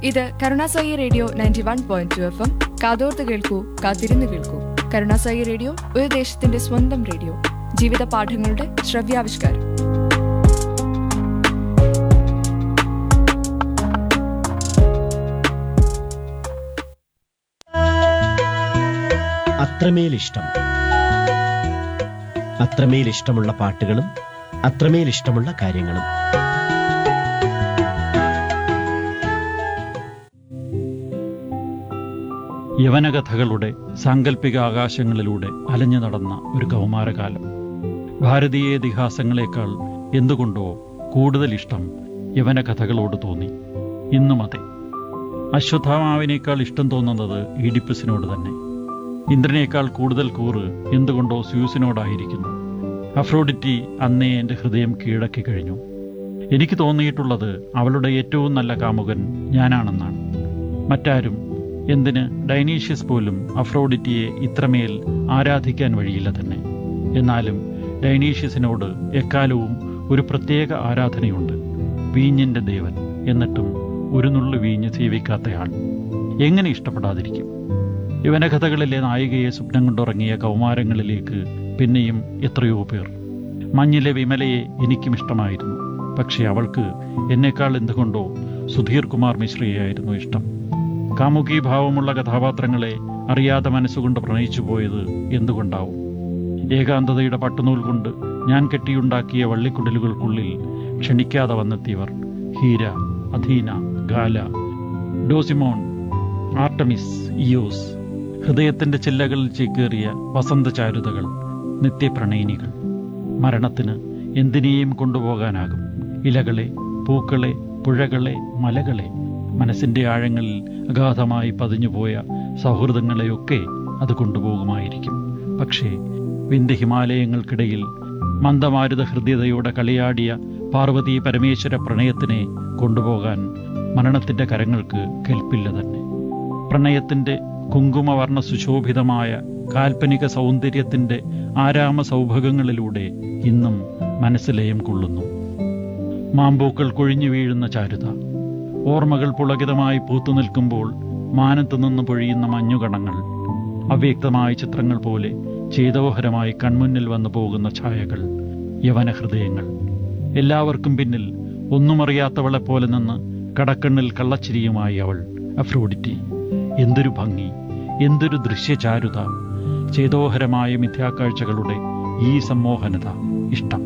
ഇത് Karunasai radio ninety one point two F M കാതോർത്ത് കേൾക്കൂ കാത്തിരുന്ന് കേൾക്കൂ കരുണാസായി റേഡിയോ ഒരു ദേശത്തിന്റെ സ്വന്തം റേഡിയോ ജീവിത പാഠങ്ങളുടെ ശ്രവ്യാവിഷ്കാരം അത്രമേൽ ഇഷ്ടം അത്രമേൽ ഇഷ്ടമുള്ള പാട്ടുകളും അത്രമേൽ ഇഷ്ടമുള്ള കാര്യങ്ങളും യവനകഥകളുടെ സാങ്കല്പിക ആകാശങ്ങളിലൂടെ അലഞ്ഞു നടന്ന ഒരു കൗമാരകാലം ഭാരതീയ ഇതിഹാസങ്ങളെക്കാൾ എന്തുകൊണ്ടോ കൂടുതൽ ഇഷ്ടം യവനകഥകളോട് തോന്നി ഇന്നും അതെ അശ്വത്ഥാമാവിനേക്കാൾ ഇഷ്ടം തോന്നുന്നത് ഈഡിപ്പസിനോട് തന്നെ ഇന്ദ്രനേക്കാൾ കൂടുതൽ കൂറ് എന്തുകൊണ്ടോ സ്യൂസിനോടായിരിക്കുന്നു അഫ്രോഡിറ്റി അന്നേ എൻ്റെ ഹൃദയം കീഴടക്കി കഴിഞ്ഞു എനിക്ക് തോന്നിയിട്ടുള്ളത് അവളുടെ ഏറ്റവും നല്ല കാമുകൻ ഞാനാണെന്നാണ് മറ്റാരും എന്തിന് ഡൈനീഷ്യസ് പോലും അഫ്രോഡിറ്റിയെ ഇത്രമേൽ ആരാധിക്കാൻ വഴിയില്ല തന്നെ എന്നാലും ഡൈനീഷ്യസിനോട് എക്കാലവും ഒരു പ്രത്യേക ആരാധനയുണ്ട് വീഞ്ഞിന്റെ ദേവൻ എന്നിട്ടും ഒരു നുള്ളു വീഞ്ഞ് സേവിക്കാത്തയാൾ എങ്ങനെ ഇഷ്ടപ്പെടാതിരിക്കും യവനകഥകളിലെ നായികയെ സ്വപ്നം കൊണ്ടുറങ്ങിയ കൗമാരങ്ങളിലേക്ക് പിന്നെയും എത്രയോ പേർ മഞ്ഞിലെ വിമലയെ എനിക്കും ഇഷ്ടമായിരുന്നു പക്ഷെ അവൾക്ക് എന്നെക്കാൾ എന്തുകൊണ്ടോ സുധീർ കുമാർ മിശ്രയായിരുന്നു ഇഷ്ടം കാമുകി ഭാവമുള്ള കഥാപാത്രങ്ങളെ അറിയാതെ മനസ്സുകൊണ്ട് പ്രണയിച്ചു പോയത് എന്തുകൊണ്ടാവും ഏകാന്തതയുടെ പട്ടുനൂൽ കൊണ്ട് ഞാൻ കെട്ടിയുണ്ടാക്കിയ വള്ളിക്കുടലുകൾക്കുള്ളിൽ ക്ഷണിക്കാതെ വന്നെത്തിയവർ ഹീര അധീന ഗാല ഡോസിമോൺ ആർട്ടമിസ് ഇയോസ് ഹൃദയത്തിന്റെ ചില്ലകളിൽ ചേക്കേറിയ വസന്തചാരുതകൾ നിത്യപ്രണയിനികൾ മരണത്തിന് എന്തിനേയും കൊണ്ടുപോകാനാകും ഇലകളെ പൂക്കളെ പുഴകളെ മലകളെ മനസ്സിന്റെ ആഴങ്ങളിൽ അഗാധമായി പതിഞ്ഞുപോയ സൗഹൃദങ്ങളെയൊക്കെ അത് കൊണ്ടുപോകുമായിരിക്കും പക്ഷേ വിന്ധ്യ ഹിമാലയങ്ങൾക്കിടയിൽ മന്ദമാരുത ഹൃദ്യതയോടെ കളിയാടിയ പാർവതി പരമേശ്വര പ്രണയത്തിനെ കൊണ്ടുപോകാൻ മരണത്തിന്റെ കരങ്ങൾക്ക് കെൽപ്പില്ല തന്നെ പ്രണയത്തിന്റെ കുങ്കുമവർണ്ണ സുശോഭിതമായ കാൽപ്പനിക സൗന്ദര്യത്തിന്റെ ആരാമ സൗഭഗങ്ങളിലൂടെ ഇന്നും മനസ്സിലയം കൊള്ളുന്നു മാമ്പൂക്കൾ കൊഴിഞ്ഞു വീഴുന്ന ചാരുത ഓർമ്മകൾ പുളകിതമായി പൂത്തുനിൽക്കുമ്പോൾ മാനത്തു നിന്ന് പൊഴിയുന്ന മഞ്ഞുകണങ്ങൾ അവ്യക്തമായ ചിത്രങ്ങൾ പോലെ ചേതോഹരമായി കൺമുന്നിൽ വന്നു പോകുന്ന ഛായകൾ യവന ഹൃദയങ്ങൾ എല്ലാവർക്കും പിന്നിൽ ഒന്നുമറിയാത്തവളെ പോലെ നിന്ന് കടക്കണ്ണിൽ കള്ളച്ചിരിയുമായി അവൾ അഫ്രോഡിറ്റി എന്തൊരു ഭംഗി എന്തൊരു ദൃശ്യചാരുത ചേതോഹരമായ മിഥ്യാക്കാഴ്ചകളുടെ ഈ സമ്മോഹനത ഇഷ്ടം